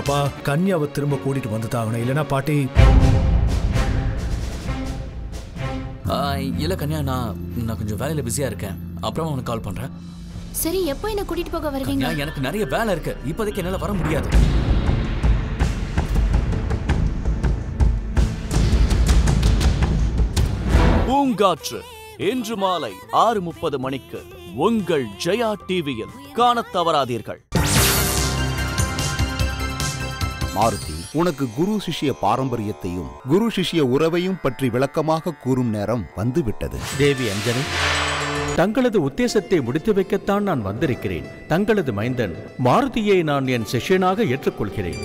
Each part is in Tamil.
அப்பா கன்யாவை திரும்ப கூட்டிட்டு வந்து தான் ஆகணும் இல்லைன்னா பாட்டி ஆ, இல்ல கன்யா நான் நான் கொஞ்சம் வேலையில பிஸியா இருக்கேன் அப்புறமா உனக்கு கால் பண்றேன் சரி எப்போ என்ன கூட்டிட்டு போக வருவீங்க கன்யா எனக்கு நிறைய வேலை இருக்கு இப்போதைக்கு என்னால வர முடியாது பூங்காற்று இன்று மாலை ஆறு முப்பது மணிக்கு உங்கள் ஜெயா டிவியில் காணத் தவறாதீர்கள் மாருதி உனக்கு குரு சிஷ்ய பாரம்பரியத்தையும் குரு சிஷ்ய உறவையும் பற்றி விளக்கமாக கூறும் நேரம் வந்துவிட்டது தேவி அஞ்சனி தங்களது உத்தேசத்தை முடித்து வைக்கத்தான் நான் வந்திருக்கிறேன் தங்களது மைந்தன் மாருதியை நான் என் சிஷ்யனாக ஏற்றுக்கொள்கிறேன்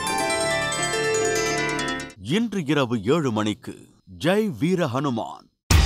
இன்று இரவு ஏழு மணிக்கு ஜெய் வீர ஹனுமான்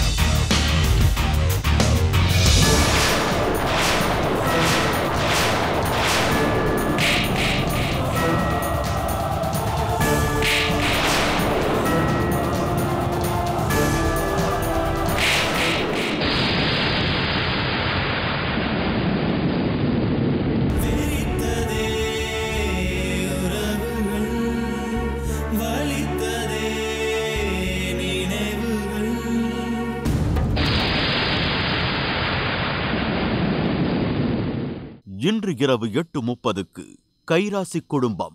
இன்று இரவு எட்டு முப்பதுக்கு கைராசி குடும்பம்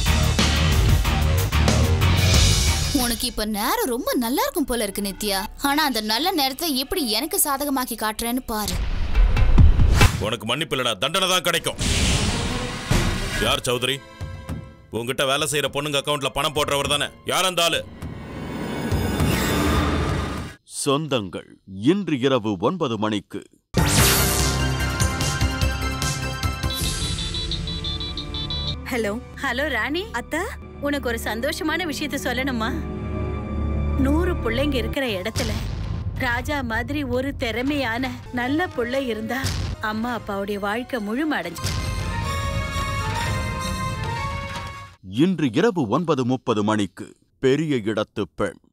உனக்கு இப்ப நேரம் ரொம்ப நல்லா இருக்கும் போல இருக்கு நித்யா ஆனா அந்த நல்ல நேரத்தை எப்படி எனக்கு சாதகமாக்கி காட்டுறேன்னு பாரு உனக்கு மன்னிப்பு இல்லடா தண்டனை தான் கிடைக்கும் யார் சௌத்ரி உங்ககிட்ட வேலை செய்யற பொண்ணுங்க அக்கவுண்ட்ல பணம் போடுறவர் தானே யார் அந்த ஆளு சொந்தங்கள் இன்று இரவு ஒன்பது மணிக்கு ஹலோ ஹலோ ராணி அத்த உனக்கு ஒரு சந்தோஷமான விஷயத்த சொல்லணுமா நூறு பிள்ளைங்க இருக்கிற இடத்துல ராஜா மாதிரி ஒரு திறமையான நல்ல புள்ள இருந்தா அம்மா அப்பாவுடைய வாழ்க்கை முழுமடைஞ்சு இன்று இரவு ஒன்பது முப்பது மணிக்கு பெரிய இடத்து பெண்